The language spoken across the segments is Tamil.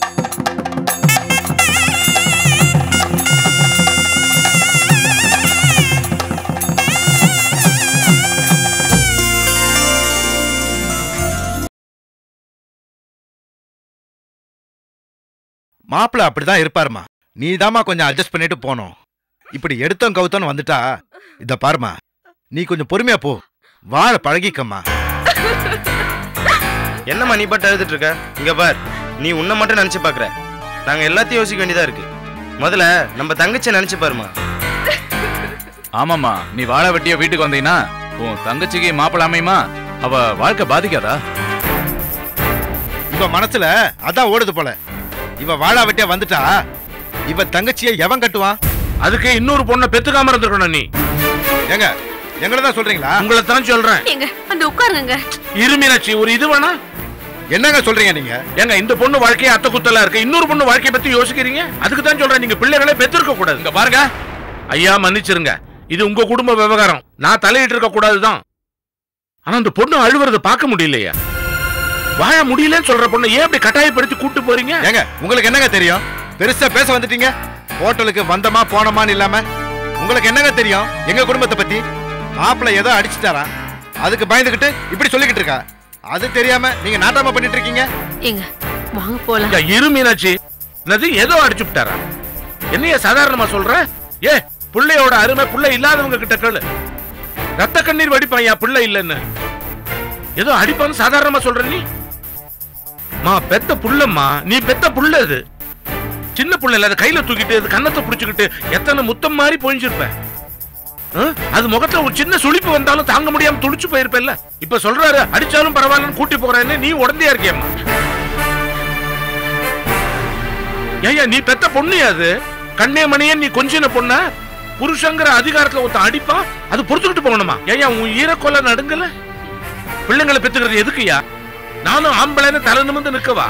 மாப்பிள்ள அப்படிதான் இருப்பாருமா நீ கொஞ்சம் அட்ஜஸ்ட் பண்ணிட்டு போனோம் இப்படி எடுத்தோம் கவுத்தோன்னு வந்துட்டா இத பாருமா நீ கொஞ்சம் பொறுமையா போ வாழ பழகிக்கம்மா என்னம்மா நீ பட்டு எழுதிட்டு இருக்க இங்க பார் நீ உன்னை மட்டும் நினைச்சு பாக்குற நாங்க எல்லாத்தையும் யோசிக்க வேண்டியதா இருக்கு முதல்ல நம்ம தங்கச்சியை நினைச்சு பாருமா ஆமாம்மா நீ வாழ வெட்டிய வீட்டுக்கு வந்தீங்கன்னா உன் தங்கச்சிக்கு மாப்பிள்ள அமையுமா அவ வாழ்க்கை பாதிக்காதா இவ மனசுல அதான் ஓடுது போல இவ வாழா வெட்டியா வந்துட்டா இவ தங்கச்சியை எவன் கட்டுவான் அதுக்கு இன்னொரு பொண்ணை பெத்துக்காம இருந்திருக்கணும் நீ ஏங்க எங்களை தான் சொல்றீங்களா உங்களை தான் சொல்றேன் ஏங்க அந்த உட்காருங்க இரு மீனாட்சி ஒரு இது வேணா என்னங்க சொல்றீங்க நீங்க ஏங்க இந்த பொண்ணு வாழ்க்கைய அத்தை குத்தலா இருக்கு இன்னொரு பொண்ணு வாழ்க்கைய பத்தி யோசிக்கிறீங்க அதுக்கு தான் சொல்றேன் நீங்க பிள்ளைகளை பெத்திருக்க கூடாது இங்க பாருங்க ஐயா மன்னிச்சிருங்க இது உங்க குடும்ப விவகாரம் நான் தலையிட்டு இருக்க கூடாதுதான் ஆனா அந்த பொண்ணு அழுவுறத பார்க்க முடியலையா வாழ முடியலன்னு சொல்ற பொண்ணை ஏன் அப்படி கட்டாயப்படுத்தி கூட்டு போறீங்க ஏங்க உங்களுக்கு என்னங்க தெரியும் பெருசா பேச வந்துட்டீங்க ஹோட்டலுக்கு வந்தமா போனோமான்னு இல்லாம உங்களுக்கு என்னங்க தெரியும் எங்க குடும்பத்தை பத்தி மாப்பிள்ளை ஏதோ அடிச்சுட்டாராம் அதுக்கு பயந்துகிட்டு இப்படி சொல்லிக்கிட்டு இருக்கா அது தெரியாம நீங்க நாட்டாம பண்ணிட்டு இருக்கீங்க ஏங்க வாங்க போலாம் இங்க இரு மீனாட்சி என்னது ஏதோ அடிச்சு விட்டாரா என்னைய சாதாரணமா சொல்ற ஏ புள்ளையோட அருமை புள்ளை இல்லாதவங்க கிட்ட கேளு ரத்த கண்ணீர் வடிப்பான் என் பிள்ளை இல்லைன்னு ஏதோ அடிப்பான்னு சாதாரணமா சொல்ற நீ மா பெத்த புள்ளம்மா நீ பெத்த புள்ள அது சின்ன புள்ள இல்ல அதை கையில தூக்கிட்டு அது கன்னத்தை புடிச்சுக்கிட்டு எத்தனை முத்தம் மாதிரி பொழிஞ்சிருப்ப ஆ? அது முகத்துல ஒரு சின்ன சுளிப்பு வந்தாலும் தாங்க முடியாம துடிச்சு போயிருப்பல்ல இப்ப சொல்றாரு அடிச்சாலும் பரவாயில்லன்னு கூட்டி போறேன்னு நீ உடந்தையா இருக்கியம்மா ஏய்யா நீ பெத்த பொண்ணு அது கண்ணே மணியே நீ கொஞ்சின பொண்ண புருஷங்கிற அதிகாரத்துல ஒருத்தன் அடிப்பான் அது பொறுத்துக்கிட்டு போகணுமா ஏய்யா உன் ஈரக்கொலை நடுங்கல பிள்ளைங்களை பெத்துக்கிறது எதுக்குயா நானும் ஆம்பளைன்னு தலை நிமிந்து நிக்கவா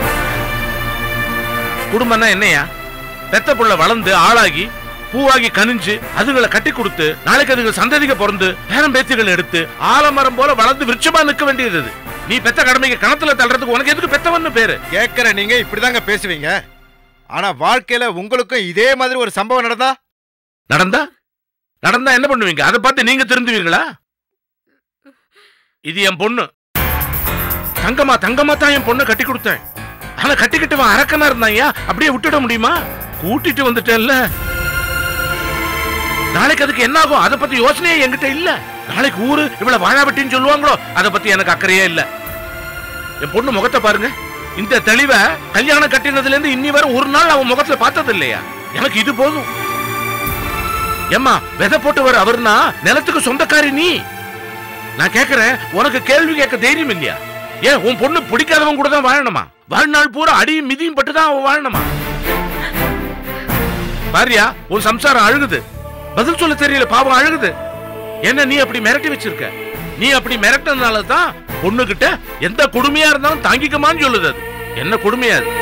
குடும்பம்னா என்னையா பெத்த புள்ள வளர்ந்து ஆளாகி பூவாகி கனிஞ்சு அதுகளை கட்டி கொடுத்து நாளைக்கு அதுக்கு சந்ததிக பிறந்து பேரம் பேத்திகள் எடுத்து ஆலமரம் போல வளர்ந்து விருட்சமா நிக்க வேண்டியது இது. நீ பெத்த கடமைக்கு கணத்துல தள்ளுறதுக்கு உனக்கு எதுக்கு பெத்தவன்னு பேரு கேட்கிற நீங்க இப்படிதாங்க பேசுவீங்க ஆனா வாழ்க்கையில உங்களுக்கும் இதே மாதிரி ஒரு சம்பவம் நடந்தா நடந்தா நடந்தா என்ன பண்ணுவீங்க அதை பார்த்து நீங்க திருந்துவீங்களா இது என் பொண்ணு தங்கமா தங்கமா தான் என் பொண்ணை கட்டி கொடுத்தேன் ஆனா கட்டிக்கிட்டவன் அரக்கனா இருந்தாயா அப்படியே விட்டுட முடியுமா கூட்டிட்டு வந்துட்டேன்ல நாளைக்கு அதுக்கு என்ன ஆகும் அதை பத்தி யோசனையே என்கிட்ட இல்ல நாளைக்கு ஊரு இவ்வளவு வாழாவட்டின்னு சொல்லுவாங்களோ அதை பத்தி எனக்கு அக்கறையே இல்ல என் பொண்ணு முகத்தை பாருங்க இந்த தெளிவை கல்யாணம் கட்டினதுல இருந்து இன்னி வரை ஒரு நாள் அவன் முகத்துல பார்த்தது இல்லையா எனக்கு இது போதும் ஏம்மா விதை போட்டவர் அவர்னா நிலத்துக்கு சொந்தக்காரி நீ நான் கேக்குறேன் உனக்கு கேள்வி கேட்க தைரியம் இல்லையா ஏன் உன் பொண்ணு பிடிக்காதவன் கூட தான் வாழணுமா வாழ்நாள் பூரா அடியும் மிதியும் பட்டு தான் அவன் வாழணுமா பாரியா உன் சம்சாரம் அழுகுது பதில் சொல்ல தெரியல பாவம் அழுகுது என்ன நீ அப்படி மிரட்டி வச்சிருக்க நீ அப்படி மிரட்டினதுனால தான் பொண்ணுகிட்ட எந்த கொடுமையா இருந்தாலும் தாங்கிக்கமான்னு சொல்லுது அது என்ன கொடுமையா அது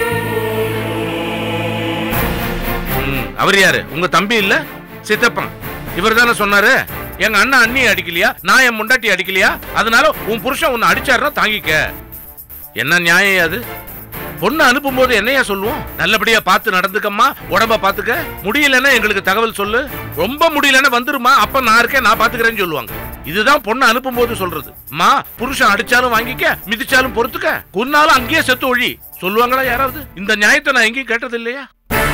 ம், அவர் யாரு உங்க தம்பி இல்ல சித்தப்பன் இவர் தானே சொன்னாரு எங்க அண்ணன் அண்ணி அடிக்கலையா நான் என் முண்டாட்டி அடிக்கலையா அதனால உன் புருஷன் உன்னை அடிச்சாருன்னா தாங்கிக்க என்ன நியாயம் அது பொண்ணு அனுப்பும் போது என்னையா சொல்லுவோம் நல்லபடியா பார்த்து நடந்துக்கம்மா உடம்ப பாத்துக்க முடியலன்னா எங்களுக்கு தகவல் சொல்லு ரொம்ப முடியலன்னா வந்துருமா அப்ப நான் இருக்கேன் நான் பாத்துக்கிறேன்னு சொல்லுவாங்க இதுதான் பொண்ணு அனுப்பும் போது சொல்றது அம்மா புருஷன் அடிச்சாலும் வாங்கிக்க மிதிச்சாலும் பொறுத்துக்க கொன்னாலும் அங்கேயே செத்து ஒழி சொல்லுவாங்களா யாராவது இந்த நியாயத்தை நான் எங்கேயும் கேட்டது இல்லையா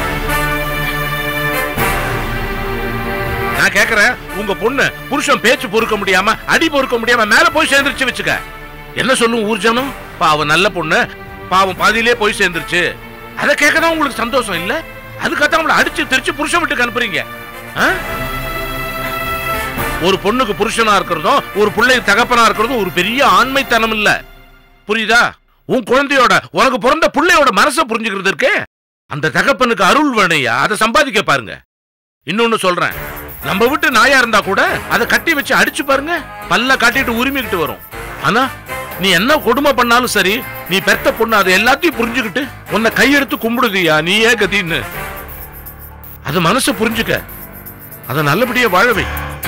நான் கேக்குறேன் உங்க பொண்ணு புருஷன் பேச்சு பொறுக்க முடியாம அடி பொறுக்க முடியாம மேல போய் சேர்ந்துருச்சு வச்சுக்க என்ன சொல்லும் ஊர்ஜனம் பாவம் நல்ல பொண்ணு பாவம் பாதியிலே போய் சேர்ந்துருச்சு அதை கேட்கதான் உங்களுக்கு சந்தோஷம் இல்ல அதுக்காக உங்களை அடிச்சு திருச்சு புருஷன் வீட்டுக்கு அனுப்புறீங்க ஆ? ஒரு பொண்ணுக்கு புருஷனா இருக்கிறதும் ஒரு பிள்ளைக்கு தகப்பனா இருக்கிறதும் ஒரு பெரிய ஆண்மைத்தனம் இல்ல புரியுதா உன் குழந்தையோட உனக்கு பிறந்த பிள்ளையோட மனசை புரிஞ்சுக்கிறது இருக்கு அந்த தகப்பனுக்கு அருள் வேணையா அதை சம்பாதிக்க பாருங்க இன்னொன்னு சொல்றேன் நம்ம வீட்டு நாயா இருந்தா கூட அதை கட்டி வச்சு அடிச்சு பாருங்க பல்ல காட்டிட்டு உரிமிக்கிட்டு வரும் ஆனா நீ என்ன கொடுமை பண்ணாலும் சரி நீ பெத்த பொண்ணு அதை எல்லாத்தையும் புரிஞ்சுக்கிட்டு உன்னை கையெடுத்து கும்பிடுதியா நீ ஏன் கதின்னு அது மனசு புரிஞ்சுக்க அதை நல்லபடியா வாழவை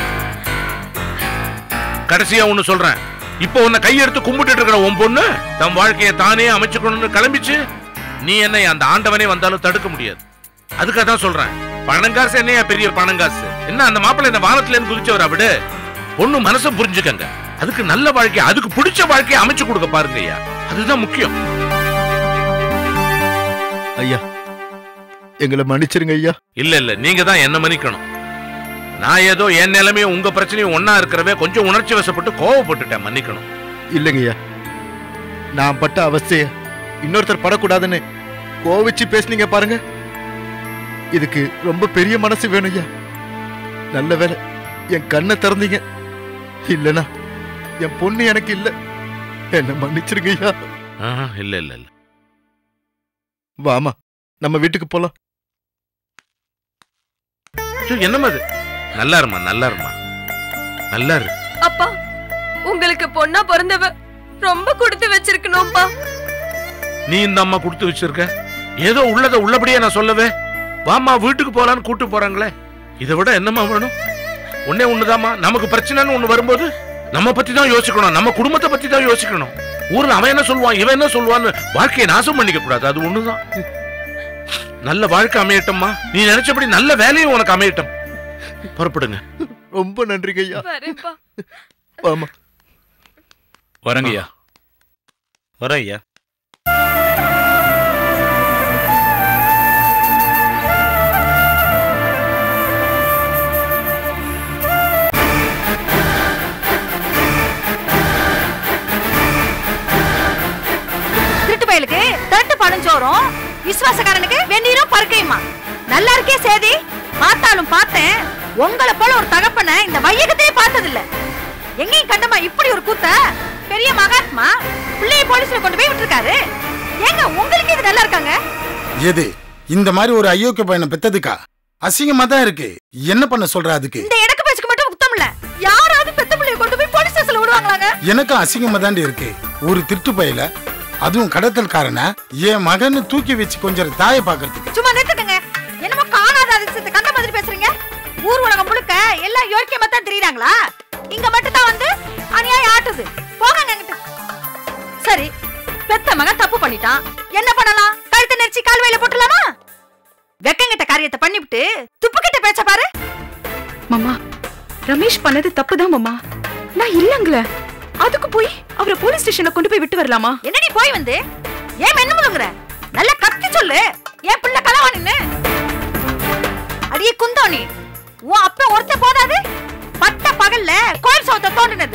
கடைசியா ஒண்ணு சொல்றேன் இப்போ உன்னை கையெடுத்து கும்பிட்டுட்டு இருக்கிற உன் பொண்ணு தன் வாழ்க்கையை தானே அமைச்சுக்கணும்னு கிளம்பிச்சு நீ என்னை அந்த ஆண்டவனே வந்தாலும் தடுக்க முடியாது அதுக்காக தான் சொல்றேன் பணங்காசு என்னையா பெரிய பணங்காசு என்ன அந்த மாப்பிள்ளை இந்த வானத்துல இருந்து குதிச்சவரா விடு பொண்ணு மனசை புரிஞ்சுக்கங்க அதுக்கு நல்ல வாழ்க்கை அதுக்கு பிடிச்ச வாழ்க்கையை அமைச்சு கொடுக்க பாருங்க ஐயா அதுதான் முக்கியம் ஐயா எங்களை மன்னிச்சிருங்க ஐயா இல்ல இல்ல நீங்க தான் என்ன மன்னிக்கணும் நான் ஏதோ என் நிலைமையும் உங்க பிரச்சனையும் ஒண்ணா இருக்கிறவே கொஞ்சம் உணர்ச்சி வசப்பட்டு கோவப்பட்டுட்டேன் மன்னிக்கணும் இல்லைங்க ஐயா நான் பட்ட அவஸ்தைய இன்னொருத்தர் படக்கூடாதுன்னு கோவிச்சு பேசுனீங்க பாருங்க இதுக்கு ரொம்ப பெரிய மனசு வேணும் ஐயா நல்ல வேலை என் கண்ணை திறந்தீங்க இல்லனா என் பொண்ணு எனக்கு இல்ல என்ன மன்னிச்சிருங்க ஐயா ஆஹா, இல்ல இல்ல இல்ல வாமா நம்ம வீட்டுக்கு போலாம் ஐயோ, என்னம்மா அது நல்லா இருமா நல்லா இருமா நல்லா இரு அப்பா உங்களுக்கு பொண்ணா பிறந்தவ ரொம்ப கொடுத்து வச்சிருக்கணும்ப்பா நீ இந்த அம்மா கொடுத்து வச்சிருக்க ஏதோ உள்ளத உள்ளபடியே நான் சொல்லவே வாம்மா வீட்டுக்கு போலான்னு கூட்டு போறாங்களே இதை விட என்னம்மா வேணும் ஒன்னே ஒண்ணுதாம்மா நமக்கு பிரச்சனைன்னு ஒண்ணு வரும்போது நம்ம பத்தி தான் யோசிக்கணும் நம்ம குடும்பத்தை பத்தி தான் யோசிக்கணும் ஊர்ல அவன் என்ன சொல்லுவான் இவன் என்ன சொல்லுவான்னு வாழ்க்கையை நாசம் பண்ணிக்க கூடாது அது ஒண்ணுதான் நல்ல வாழ்க்கை அமையட்டும்மா நீ நினைச்சபடி நல்ல வேலையும் உனக்கு அமையட்டும் புறப்படுங்க ரொம்ப நன்றிங்க ஐயா வரேன்ப்பா வாமா வரங்கய்யா வரோம் ஐயா திருட்டு பயலுக்கு தட்டு பழஞ்சோறும் விசுவாசக்காரனுக்கு வெந்நீரும் பருக்கையுமா நல்லா இருக்கே சேதி பார்த்தாலும் பார்த்தேன் உங்களை போல ஒரு தகப்பனை இந்த வையகத்தையே பார்த்ததில்ல எங்கேயும் கண்டமா இப்படி ஒரு கூத்த பெரிய மகாத்மா பிள்ளைய போலீஸ்ல கொண்டு போய் விட்டுருக்காரு ஏங்க உங்களுக்கு இது நல்லா இருக்காங்க எது இந்த மாதிரி ஒரு அயோக்கிய பையனை பெத்ததுக்கா அசிங்கமா தான் இருக்கு என்ன பண்ண சொல்ற அதுக்கு இந்த இடக்கு பேச்சுக்கு மட்டும் உத்தம் இல்ல யாராவது பெத்த பிள்ளைய கொண்டு போய் போலீஸ் ஸ்டேஷன்ல விடுவாங்களாங்க எனக்கும் அசிங்கமா தாண்டி இருக்கு ஒரு திருட்டு பையில அதுவும் கடத்தல்காரனை என் மகன்னு தூக்கி வச்சு கொஞ்சம் தாயை பாக்குறதுக்கு சும்மா நிறுத்துட்டுங்க என்னமோ காணாத அதிசயத்தை கண்ட மாதிரி பேசுறீங்க ஊர் உலகம் முழுக்க எல்லாம் யோக்கியமா தான் தெரியுறாங்களா இங்க மட்டும் தான் வந்து அநியாயம் ஆட்டுது போங்க அங்கிட்டு சரி பெத்த மகன் தப்பு பண்ணிட்டான் என்ன பண்ணலாம் கழுத்து நெரிச்சு கால்வாயில போட்டுலாமா வெக்கங்கிட்ட காரியத்தை பண்ணிவிட்டு துப்புக்கிட்ட பேச்ச பாரு மாமா ரமேஷ் பண்ணது தப்புதான் மாமா நான் இல்லங்களே அதுக்கு போய் அவரை போலீஸ் ஸ்டேஷன்ல கொண்டு போய் விட்டு வரலாமா என்னடி போய் வந்து ஏன் என்ன முழுங்குற நல்ல கத்தி சொல்லு என் பிள்ளை கலவானின்னு அடியே குந்தோணி உன் அப்ப ஒருத்த போதாது பட்ட பகல்ல கோயில் சோத்த தோண்டினது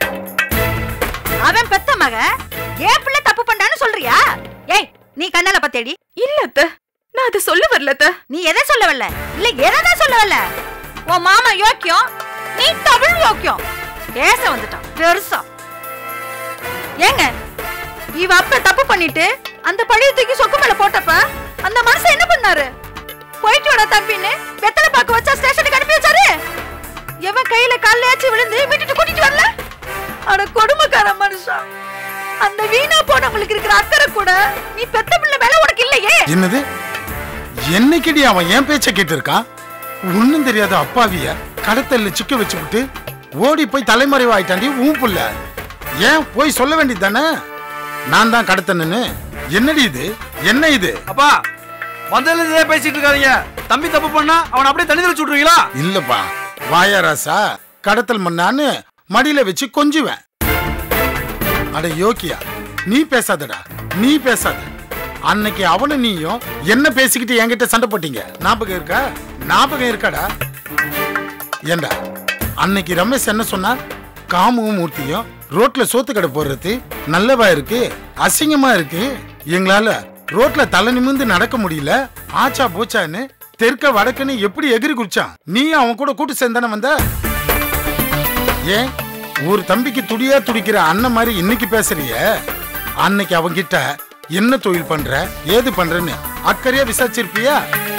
அவன் பெத்த மக ஏன் பிள்ளை தப்பு பண்ணான்னு சொல்றியா ஏய் நீ கண்ணால பத்தேடி இல்ல அத்தை நான் அதை சொல்ல வரல அத்தை நீ எதை சொல்ல வரல இல்ல எதை சொல்ல வரல உன் மாமா யோக்கியம் நீ தமிழ் யோக்கியம் பேச வந்துட்டான் பெருசா ஏங்க இவ அப்ப தப்பு பண்ணிட்டு அந்த பழைய தூக்கி சொக்கு மேல போட்டப்ப அந்த மனுஷன் என்ன பண்ணாரு போயிட்டு வாடா தம்பின்னு வெத்தலை பாக்க வச்சா ஸ்டேஷனுக்கு அனுப்பி வச்சாரு எவன் கையில காலையாச்சும் விழுந்து விட்டுட்டு கூட்டிட்டு வரல அட கொடுமைக்கார மனுஷன் அந்த வீணா போனவங்களுக்கு இருக்கிற அக்கறை கூட நீ பெத்த பிள்ளை மேல உனக்கு இல்லையே என்னது என்னைக்கடி அவன் என் பேச்ச கேட்டு இருக்கான் ஒண்ணும் தெரியாத அப்பாவிய கடத்தல்ல சிக்க வச்சுக்கிட்டு ஓடி போய் தலைமறைவாயிட்டாண்டி உன் புள்ள ஏன் போய் சொல்ல வேண்டியது தானே நான் தான் கடத்தனு என்னடி இது என்ன இது அப்பா வந்ததுல இதே பேசிட்டு இருக்காதீங்க தம்பி தப்பு பண்ணா அவனை அப்படியே தண்ணி தெளிச்சு விட்டுருவீங்களா இல்லப்பா வாயாராசா கடத்தல் மண்ணான்னு மடியில வச்சு கொஞ்சுவேன் அட யோக்கியா நீ பேசாதடா நீ பேசாத அன்னைக்கு அவனும் நீயும் என்ன பேசிக்கிட்டு என்கிட்ட சண்டை போட்டீங்க ஞாபகம் இருக்கா ஞாபகம் இருக்காடா ஏண்டா அன்னைக்கு ரமேஷ் என்ன சொன்னா காமுவும் மூர்த்தியும் ரோட்ல சோத்து கடை போடுறது நல்லவா இருக்கு அசிங்கமா இருக்கு எங்களால ரோட்ல தலை நிமிர்ந்து நடக்க முடியல ஆச்சா போச்சான்னு தெற்க வடக்குன்னு எப்படி எகிரி குடிச்சான் நீ அவன் கூட கூட்டு சேர்ந்தானே வந்த ஏன் ஒரு தம்பிக்கு துடியா துடிக்கிற அண்ணன் மாதிரி இன்னைக்கு பேசுறிய அன்னைக்கு அவன்கிட்ட என்ன தொழில் பண்ற ஏது பண்றன்னு அக்கறையா விசாரிச்சிருப்பியா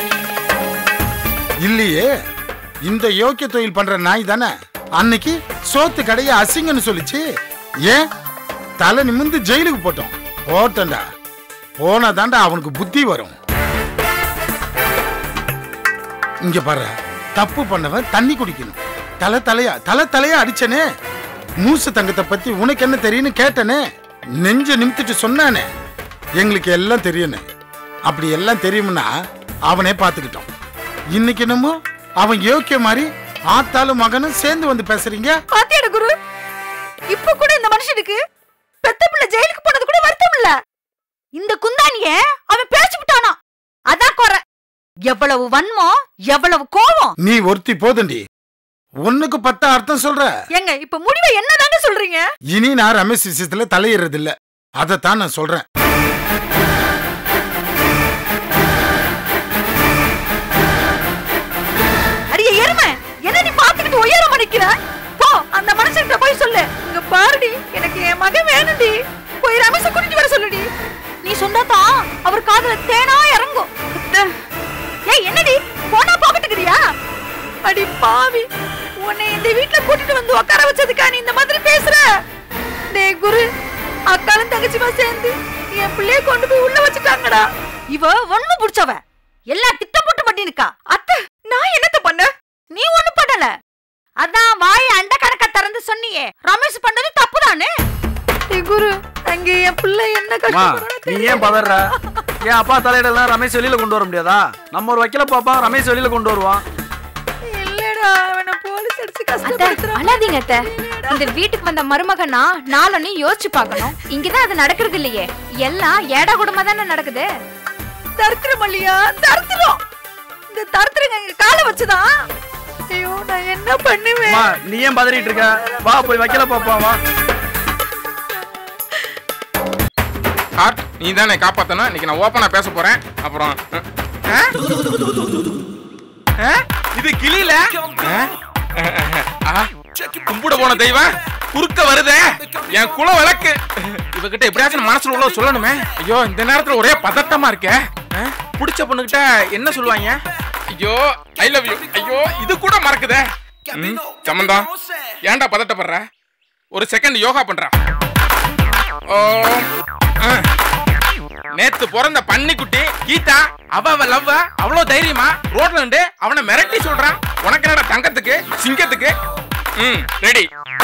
இல்லையே இந்த யோக்கிய தொழில் பண்ற நாய் தானே அன்னைக்கு சோத்து கடைய அசிங்கன்னு சொல்லிச்சு ஏன் தலை நிமிந்து ஜெயிலுக்கு போட்டோம் போட்டோம்டா போனா தாண்டா அவனுக்கு புத்தி வரும் இங்க பாரு தப்பு பண்ணவன் தண்ணி குடிக்கணும் தலை தலையா தலை தலையா அடிச்சனே மூசு தங்கத்தை பத்தி உனக்கு என்ன தெரியும்னு கேட்டனே நெஞ்ச நிமித்திட்டு சொன்னானே எங்களுக்கு எல்லாம் தெரியணும் அப்படி எல்லாம் தெரியும்னா அவனே பார்த்துக்கிட்டோம் இன்னைக்கு என்னமோ அவன் யோக்கிய மாதிரி ஆத்தாலும் மகனும் சேர்ந்து வந்து பேசுறீங்க பாத்தியாடு குரு இப்ப கூட இந்த மனுஷனுக்கு பெத்த பிள்ளை ஜெயிலுக்கு போனது கூட வருத்தம் இல்ல இந்த குந்தானிய அவன் பேச்சு விட்டானா அதான் குறை எவ்வளவு வன்மம் எவ்வளவு கோவம் நீ ஒருத்தி போதுண்டி ஒண்ணுக்கு பத்து அர்த்தம் சொல்ற ஏங்க இப்ப முடிவை என்னதாங்க சொல்றீங்க இனி நான் ரமேஷ் விஷயத்துல தலையிடுறது இல்ல அதைத்தான் நான் சொல்றேன் அடியே எருமை என்ன நீ பாத்துக்கிட்டு உயரமா நிக்கிற போ அந்த மனுஷன்கிட்ட போய் சொல்லு இங்க பாருடி எனக்கு என் மகன் வேணும்டி போய் ரமேஷ கூட்டிட்டு வர சொல்லுடி நீ சொன்னாதான் அவர் காதுல தேனா இறங்கும் ஏய் என்னடி போனா போகட்டுக்கிறியா அடி பாவி உன்னை இந்த வீட்ல கூட்டிட்டு வந்து உட்கார வச்சதுக்கா நீ இந்த மாதிரி பேசுற டேய் குரு அக்காலும் தங்கச்சிமா சேர்ந்து என் பிள்ளைய கொண்டு போய் உள்ள வச்சுட்டாங்கடா இவ ஒண்ணு புடிச்சவ எல்லாம் திட்டம் போட்டு பண்ணிருக்கா அத்தை நான் என்னத்த பண்ண நீ ஒண்ணு பண்ணல அதான் வாய் அண்ட கணக்க திறந்து சொன்னியே ரமேஷ் பண்ணது தப்புதானே ஏய் குரு அங்க என் பிள்ளை என்ன அம்மா நீ ஏன் பதற ஏன் அப்பா தலையிடலாம் ரமேஷ் வெளியில கொண்டு வர முடியாதா நம்ம ஒரு வக்கீல பாப்பா ரமேஷ் வெளியில கொண்டு வருவான் இல்லடா அவன போலீஸ் அடிச்சு அத்தை கஷ்டப்படுத்துறான் அழாதீங்க அத்தை இந்த வீட்டுக்கு வந்த மருமகனா நாளொன்னு யோசிச்சு பார்க்கணும் இங்கதான் அது நடக்கிறது இல்லையே எல்லாம் ஏடா குடும்பம் தானே நடக்குது தரித்திரம் இல்லையா தரித்திரம் இந்த தரித்திரங்க எங்க காலை வச்சுதான் ஐயோ நான் என்ன பண்ணுவேன் அம்மா நீ ஏன் பதறிட்டு இருக்க வா போய் வக்கீல பாப்பா வா ஹார்ட் நீ தானே காப்பாத்தணும் இன்னைக்கு நான் ஓப்பனா பேச போறேன் அப்புறம் ஆ? ஆ? இது கிளியில ஆ? கும்பிட போன தெய்வம் குறுக்க வருதே என் குல விளக்கு இவகிட்ட எப்படியாச்சும் மனசுல உள்ள சொல்லணுமே ஐயோ இந்த நேரத்துல ஒரே பதட்டமா இருக்கே ஆ? பிடிச்ச பொண்ணுகிட்ட என்ன சொல்லுவாங்க ஐயோ ஐ லவ் யூ ஐயோ இது கூட மறக்குதே ம், சம்மந்தம் ஏன்டா பதட்டப்படுற ஒரு செகண்ட் யோகா பண்ற ஓ ஆ. நேத்து பிறந்த பன்னிக்குட்டி கீதா அவ அவ லவ்வ அவ்வளவு தைரியமா ரோட்ல நின்று அவனை மிரட்டி சொல்றான் உனக்கு என்னடா தங்கத்துக்கு சிங்கத்துக்கு ம் ரெடி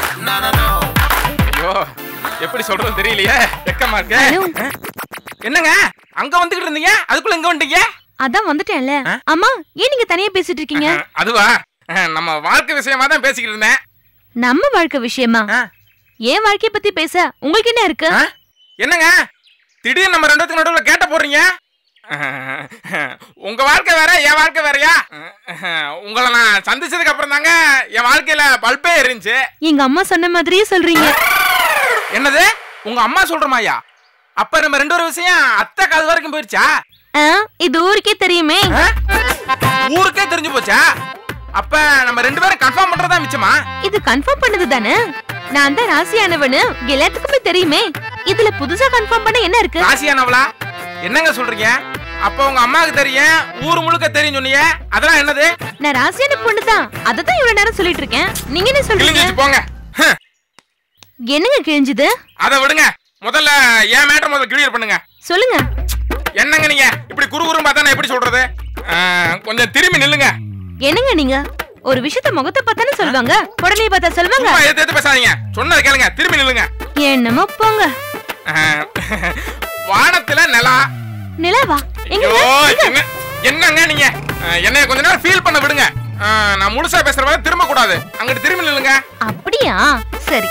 ஐயோ எப்படி சொல்றது தெரியலையே வெக்கமா இருக்கு என்னங்க அங்க வந்துகிட்டு இருந்தீங்க அதுக்குள்ள இங்க வந்துட்டீங்க அதான் வந்துட்டேன்ல அம்மா ஏன் நீங்க தனியா பேசிட்டு இருக்கீங்க அதுவா அஹ், நம்ம வாழ்க்கை விஷயமா தான் பேசிக்கிட்டு இருந்தேன் நம்ம வாழ்க்கை விஷயமா என் வாழ்க்கைய பத்தி பேச உங்களுக்கு என்ன இருக்கு என்னங்க திடீர்னு நம்ம ரெண்டு பேத்துக்கு நடுவுல கேட்ட போடுறீங்க அஹ், உங்க வாழ்க்கை வேற என் வாழ்க்கை வேறயா அஹ், உங்களை நான் சந்திச்சதுக்கு அப்புறம் தாங்க என் வாழ்க்கையில பல்பே இருந்துச்சு எங்க அம்மா சொன்ன மாதிரியே சொல்றீங்க என்னது உங்க அம்மா சொல்ற மாயா அப்ப நம்ம ரெண்டு ஒரு விஷயம் அத்தை காது வரைக்கும் போயிருச்சா ஆ, இது ஊருக்கே தெரியுமே ஊருக்கே தெரிஞ்சு போச்சா அப்ப நம்ம ரெண்டு பேரும் கன்ஃபார்ம் பண்றதா மிச்சமா இது கன்ஃபார்ம் பண்ணது தானே நான் தான் ராசியானவனு எல்லாத்துக்குமே தெரியுமே இதுல புதுசா கன்ஃபார்ம் பண்ண என்ன இருக்கு ராசியானவளா என்னங்க சொல்றீங்க அப்ப உங்க அம்மாவுக்கு தெரியும் ஊர் முழுக்க தெரியும் சொன்னீங்க அதெல்லாம் என்னது நான் ராசியான பொண்ணு தான் தான் இவ்வளவு நேரம் சொல்லிட்டு இருக்கேன் நீங்க என்ன சொல்றீங்க கிழிஞ்சிச்சு போங்க ஹம், என்னங்க கிழிஞ்சுது அதை விடுங்க முதல்ல என் மேட்டர் முதல்ல கிளியர் பண்ணுங்க சொல்லுங்க என்னங்க நீங்க இப்படி குறு குறுன்னு பார்த்தா நான் எப்படி சொல்றது ஆ, கொஞ்சம் திரும்பி நில்லுங்க என்னங்க நீங்க ஒரு விஷயத்த முகத்தை பார்த்தானே சொல்லுவாங்க உடனே பார்த்தா சொல்லுவாங்க சும்மா எது எது பேசாதீங்க சொன்னதை கேளுங்க திரும்பி நில்லுங்க என்னமோ போங்க ஆ, வானத்துல நிலா நிலாவா எங்க ஐயோ என்ன என்னங்க நீங்க ஆ, என்னைய கொஞ்ச நேரம் ஃபீல் பண்ண விடுங்க ஆ, நான் முழுசா பேசுற வரை திரும்ப கூடாது அங்கிட்டு திரும்பி நில்லுங்க அப்படியா சரி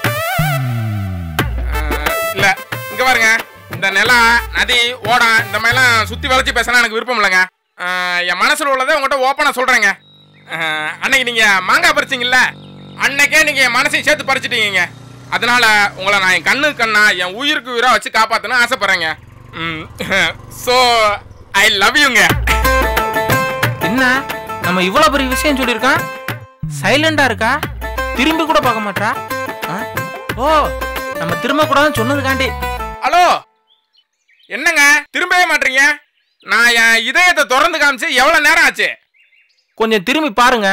இல்ல இங்க பாருங்க இந்த நிலா நதி ஓடம் இந்த மாதிரிலாம் சுத்தி வளைச்சு பேசினா எனக்கு விருப்பம் இல்லைங்க ஆஹ் என் மனசுல உள்ளதை உங்கள்கிட்ட ஓப்பனா சொல்றேங்க ஆஹ் அன்னைக்கு நீங்க மாங்காய் பறிச்சீங்கல்ல அன்னைக்கே நீங்க என் மனசையும் சேர்த்து பறிச்சிட்டீங்க அதனால உங்களை நான் என் கண்ணு கண்ணா என் உயிருக்கு உயிரா வச்சு காப்பாத்தணும்னு ஆசைப்படுறேங்க ஸோ ஐ லவ் யூங்க என்ன நம்ம இவ்வளவு பெரிய விஷயம் சொல்லியிருக்கோம் சைலண்டா இருக்கா திரும்பி கூட பார்க்க மாட்டா ஆ? ஓ நம்ம திரும்ப கூடாதுன்னு சொன்னதுக்காண்டி ஹலோ என்னங்க திரும்பவே மாட்டீங்க நான் என் இதயத்தை திறந்து காமிச்சு எவ்வளவு நேரம் ஆச்சு கொஞ்சம் திரும்பி பாருங்க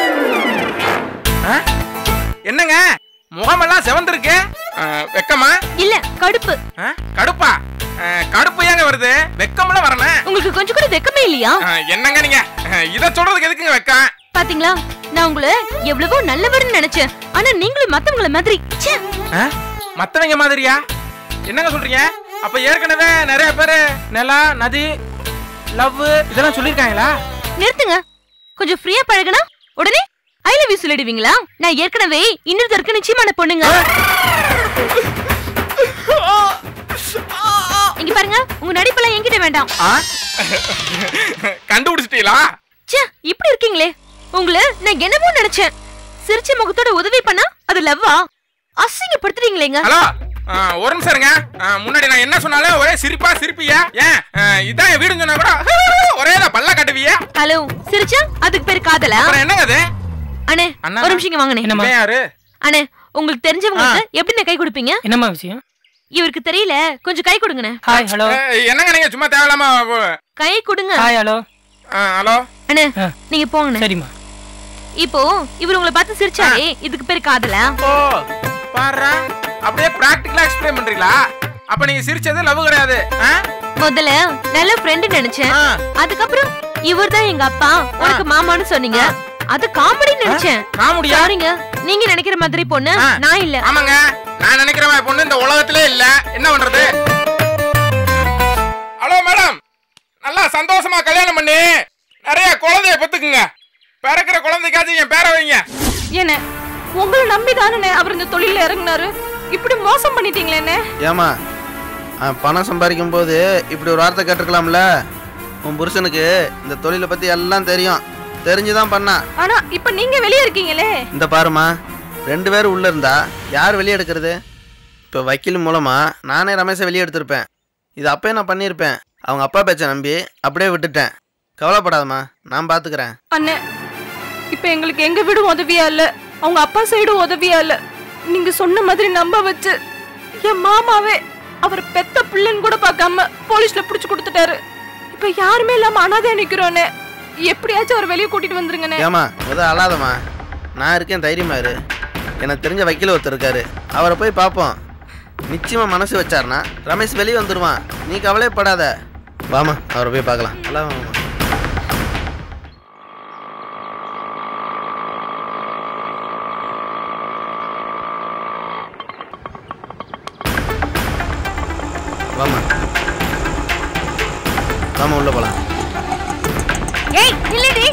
ஆ? என்னங்க முகமெல்லாம் செவந்திருக்கு ஆ, வெக்கமா இல்ல கடுப்பு ஆ? கடுப்பா ஆ, கடுப்பு ஏங்க வருது வெக்கம்ல வரணும் உங்களுக்கு கொஞ்சம் கூட வெக்கமே இல்லையா ஆ, என்னங்க நீங்க ஆ, இத சொல்றதுக்கு எதுக்குங்க வெக்கம் பாத்தீங்களா நான் உங்களை எவ்வளவோ நல்லவர்னு நினைச்சேன் ஆனா நீங்களும் மத்தவங்கள மாதிரி ச்சே. ஆ? மத்தவங்க மாதிரியா என்னங்க சொல்றீங்க அப்ப ஏற்கனவே நிறைய பேரு நிலா நதி லவ் இதெல்லாம் சொல்லிருக்காங்களா நிறுத்துங்க கொஞ்சம் ஃப்ரீயா பழகுனா உடனே ஐ லவ் யூ சொல்லிடுவீங்களா நான் ஏற்கனவே இன்னொருத்தருக்கு நிச்சயமான பொண்ணுங்க இங்க பாருங்க உங்க நடிப்பெல்லாம் என்கிட்ட வேண்டாம் கண்டுபிடிச்சிட்டீங்களா ச்சே இப்படி இருக்கீங்களே உங்களை நான் என்னமோ நினைச்சேன் சிரிச்ச முகத்தோட உதவி பண்ணா அது லவ்வா அசிங்கப்படுத்துறீங்களேங்க ஹலோ ஆ, ஒரு நிமிஷம் இருங்க ஆ, முன்னாடி நான் என்ன சொன்னாலும் ஒரே சிரிப்பா சிரிப்பியா ஏன் ஆ, இதான் என் வீடுன்னு சொன்னா கூட ஒரே தான் பல்ல கட்டுவியா ஹலோ சிரிச்சா அதுக்கு பேர் காதலா அப்புறம் என்னங்க அது அண்ணே அண்ணா. ஒரு நிமிஷம் இங்க வாங்கண்ணே இவன் யாரு அண்ணே உங்களுக்கு தெரிஞ்சவங்களுக்கு எப்படி கை கொடுப்பீங்க என்னம்மா விஷயம் இவருக்கு தெரியல கொஞ்சம் கை கொடுங்கண்ணே ஹாய் ஹலோ ஏய், என்னங்க நீங்க சும்மா தேவையில்லாம கை கொடுங்க ஹாய் ஹலோ ஹலோ அண்ணே நீங்க போங்கண்ணே சரிம்மா இப்போ இவர் உங்களை பார்த்து சிரிச்சாரே இதுக்கு பேர் காதலா ஓ பாருடா அப்படியே பிராக்டிகலா எக்ஸ்பிளைன் பண்றீங்களா அப்ப நீங்க சிரிச்சது லவ் கிடையாது ஆ? முதல்ல நல்ல ஃப்ரெண்ட் நினைச்சேன் அதுக்கப்புறம் இவர்தான் எங்க அப்பா உனக்கு மாமான்னு சொன்னீங்க அது காமெடி நினைச்சேன் காமெடியா? சாரிங்க நீங்க நினைக்கிற மாதிரி பொண்ணு நான் இல்ல ஆமாங்க நான் நினைக்கிற மாதிரி பொண்ணு இந்த உலகத்திலே இல்ல என்ன பண்றது ஹலோ மேடம் நல்லா சந்தோஷமா கல்யாணம் பண்ணி நிறைய குழந்தைய பெத்துக்குங்க பிறக்கிற குழந்தைக்காச்சும் என் பேரை வைங்க என்ன உங்களை நம்பி தானே அவர் இந்த தொழில இறங்குனாரு இப்படி மோசம் பண்ணிட்டீங்களே என்ன ஏமா அவன் பணம் சம்பாதிக்கும் போது இப்படி ஒரு வார்த்தை கேட்டிருக்கலாம்ல உன் புருஷனுக்கு இந்த தொழிலை பற்றி எல்லாம் தெரியும் தெரிஞ்சுதான் பண்ணான் ஆனா இப்ப நீங்க வெளியே இருக்கீங்களே இந்த பாருமா ரெண்டு பேரும் உள்ளே இருந்தா யார் வெளியே எடுக்கிறது இப்போ வக்கீல் மூலமாக நானே ரமேஷை வெளியே எடுத்திருப்பேன் இது அப்பயே நான் பண்ணியிருப்பேன் அவங்க அப்பா பேச்சை நம்பி அப்படியே விட்டுட்டேன் கவலைப்படாதம்மா நான் பார்த்துக்கிறேன் அண்ணே இப்ப எங்களுக்கு எங்க வீடும் உதவியா இல்ல அவங்க அப்பா சைடும் உதவியா இல்ல நீங்க சொன்ன மாதிரி நம்ப வச்சு என் மாமாவே அவர் பெத்த பிள்ளைன்னு கூட பார்க்காம போலீஸ்ல புடிச்சு கொடுத்துட்டாரு இப்ப யாருமே இல்லாம அனாதையா நிக்கிறோன்னே எப்படியாச்சும் அவர் வெளியே கூட்டிட்டு வந்துருங்கண்ணே ஏமா முத அழாதம்மா நான் இருக்கேன் தைரியமா இரு எனக்கு தெரிஞ்ச வக்கீல் ஒருத்தர் இருக்காரு அவரை போய் பார்ப்போம் நிச்சயமா மனசு வச்சாருன்னா ரமேஷ் வெளியே வந்துடுவான் நீ கவலைப்படாத வாமா அவரை போய் பார்க்கலாம் நல்லா வாமா வாமா வாமா உள்ள போலாம் ஏய் இல்லடி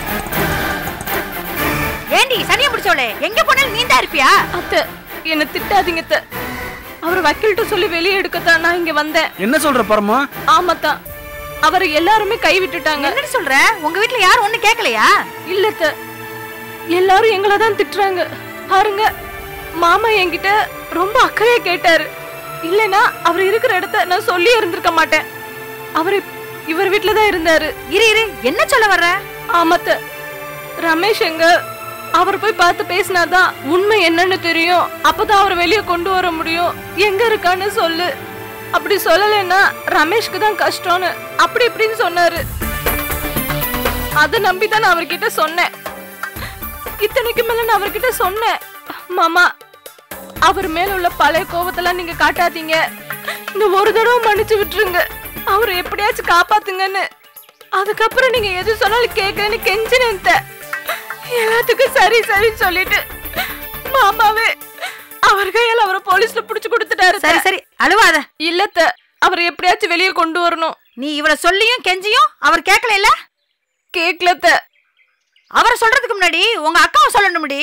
ஏண்டி சனிய பிடிச்சவளே எங்க போனாலும் நீ தான் இருப்பியா அத்தை என்ன திட்டாதீங்க அத்தை அவர் வக்கீல்கிட்ட சொல்லி வெளியே எடுக்கத்தான் நான் இங்க வந்தேன் என்ன சொல்ற பரமா ஆமாத்தான் அவர் எல்லாருமே கை விட்டுட்டாங்க என்னடி சொல்ற உங்க வீட்ல யாரும் ஒண்ணு கேட்கலையா இல்ல அத்தை எல்லாரும் எங்களை தான் திட்டுறாங்க பாருங்க மாமா என்கிட்ட ரொம்ப அக்கறையா கேட்டாரு இல்லனா அவர் இருக்கிற இடத்த நான் சொல்லி இருந்திருக்க மாட்டேன் அவர் இவர் வீட்ல தான் இருந்தாரு இரு இரு என்ன சொல்ல வர்ற ஆமாத்த ரமேஷ் எங்க அவர் போய் பார்த்து பேசினாதான் உண்மை என்னன்னு தெரியும் அப்பதான் அவர் வெளியே கொண்டு வர முடியும் எங்க இருக்கான்னு சொல்லு அப்படி சொல்லலைன்னா ரமேஷ்க்கு தான் கஷ்டம்னு அப்படி இப்படின்னு சொன்னாரு அதை நம்பி தான் நான் அவர்கிட்ட சொன்னேன் இத்தனைக்கு மேல நான் அவர்கிட்ட சொன்னேன் மாமா அவர் மேல உள்ள பழைய கோபத்தெல்லாம் நீங்க காட்டாதீங்க இந்த ஒரு தடவை மன்னிச்சு விட்டுருங்க அவரை எப்படியாச்சும் காப்பாத்துங்கன்னு அதுக்கப்புறம் நீங்க எது சொன்னாலும் கேட்கறேன்னு கெஞ்சினேன் அத்தை. எல்லாத்துக்கும் சரி சரின்னு சொல்லிட்டு மாமாவே அவர் கையால அவரை போலீஸ்ல புடிச்சு கொடுத்துட்டாரு சரி சரி அழுவாத இல்லத்த அவர் எப்படியாச்சும் வெளியே கொண்டு வரணும் நீ இவரை சொல்லியும் கெஞ்சியும் அவர் கேட்கல இல்ல கேட்கலத்த அவரை சொல்றதுக்கு முன்னாடி உங்க அக்காவை சொல்லணும்டி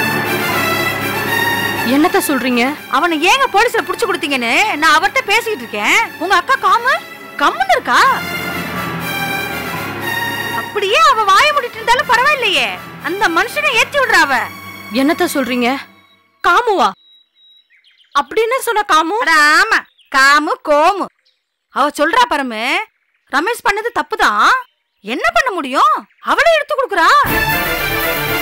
என்னத்த சொல்றீங்க அவனை ஏங்க போலீஸ்ல புடிச்சு கொடுத்தீங்கன்னு நான் அவர்கிட்ட பேசிக்கிட்டு இருக்கேன் உங்க அக்கா காம கம்முன்னு இருக்கா அப்படியே அவ வாய மூடிட்டு இருந்தாலும் பரவாயில்லையே அந்த மனுஷனை ஏத்தி விடுறா அவ என்னத்த சொல்றீங்க காமுவா அப்படின்னு சொன்ன காமு அட ஆமா காமு கோமு அவ சொல்றா பரமு ரமேஷ் பண்ணது தப்புதான் என்ன பண்ண முடியும் அவளே எடுத்து கொடுக்குறா